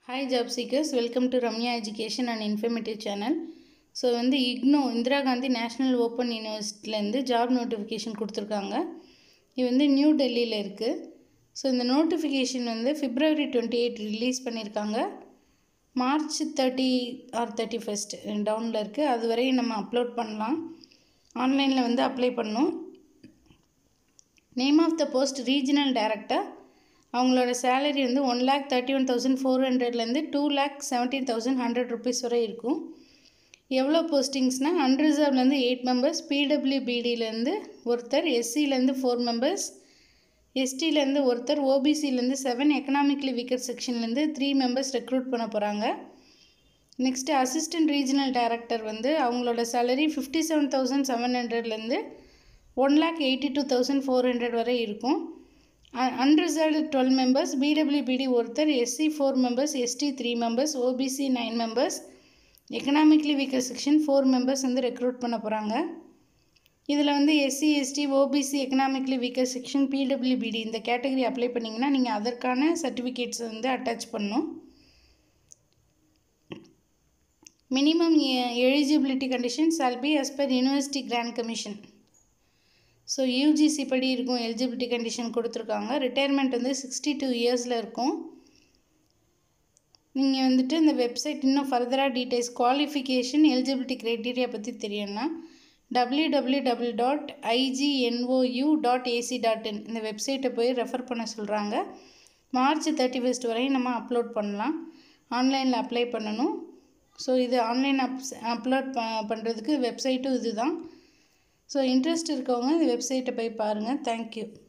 hi job seekers welcome to Ramya education and informative channel so வந்து IGNOU Indira Gandhi national open யூனிவர்சிட்டிலேருந்து job notification கொடுத்துருக்காங்க இது வந்து நியூ டெல்லியில் இருக்குது ஸோ இந்த நோட்டிஃபிகேஷன் வந்து பிப்ரவரி டுவெண்ட்டி எயிட் ரிலீஸ் பண்ணியிருக்காங்க March thirty or thirty first டவுனில் இருக்குது அது வரையும் நம்ம அப்லோட் பண்ணலாம் ஆன்லைனில் வந்து அப்ளை பண்ணணும் name of the post regional director அவங்களோட சேலரி வந்து one lakh thirty one thousand four ஹண்ட்ரட்லேருந்து two lakh seventeen thousand hundred rupees வரை இருக்கும் எவ்வளோ போஸ்டிங்ஸ்னால் அன்ரிசர்வ்லேருந்து எயிட் மெம்பர்ஸ் பிடபிள்யூபிடியிலேருந்து ஒருத்தர் எஸ்சிலேருந்து ஃபோர் மெம்பர்ஸ் எஸ்டிலேருந்து ஒருத்தர் ஓபிசிலேருந்து செவன் எக்கனாமிக்லி வீக்கர் செக்ஷன்லேருந்து த்ரீ மெம்பர்ஸ் ரெக்ரூட் பண்ண போகிறாங்க நெக்ஸ்ட்டு அசிஸ்டன்ட் ரீஜனல் டைரக்டர் வந்து அவங்களோட salary fifty seven thousand seven ஹண்ட்ரட்லேருந்து one lakh eighty two thousand four hundred வரை இருக்கும் அன்ரிசர்வ்டு டுவெல் மெம்பர்ஸ் பிடபிள்யூபிடி ஒருத்தர் SC four members ST three members OBC nine members economically weaker section four members வந்து recruit பண்ண போகிறாங்க இதில் வந்து SC ST OBC economically weaker section பிடபிள்யூபிடி இந்த கேட்டகரி அப்ளை பண்ணிங்கன்னா நீங்கள் அதற்கான சர்டிஃபிகேட்ஸ் வந்து அட்டாச் பண்ணணும் minimum eligibility conditions all be as per university grant commission so UGC படி இருக்கும் எலிஜிபிலிட்டி கண்டிஷன் கொடுத்துருக்காங்க ரிட்டையர்மெண்ட் வந்து சிக்ஸ்டி டூ இயர்ஸில் இருக்கும் நீங்கள் வந்துட்டு இந்த வெப்சைட் இன்னும் ஃபர்தராக டீட்டெயில்ஸ் குவாலிஃபிகேஷன் எலிஜிபிலிட்டி க்ரைட்டீரியா பற்றி தெரியணும்னா W W W dot IGNOU dot AC dot in இந்த வெப்சைட்டை போய் ரெஃபர் பண்ண சொல்கிறாங்க மார்ச் தேர்ட்டி ஃபஸ்ட் வரையும் நம்ம அப்லோட் பண்ணலாம் ஆன்லைனில் அப்ளை பண்ணணும் ஸோ இது ஆன்லைன் அப் அப்லோட் ப பண்ணுறதுக்கு வெப்சைட்டும் இது தான் ஸோ இன்ட்ரெஸ்ட் இருக்கவங்க இந்த வெப்சைட்டை போய் பாருங்கள் தேங்க்யூ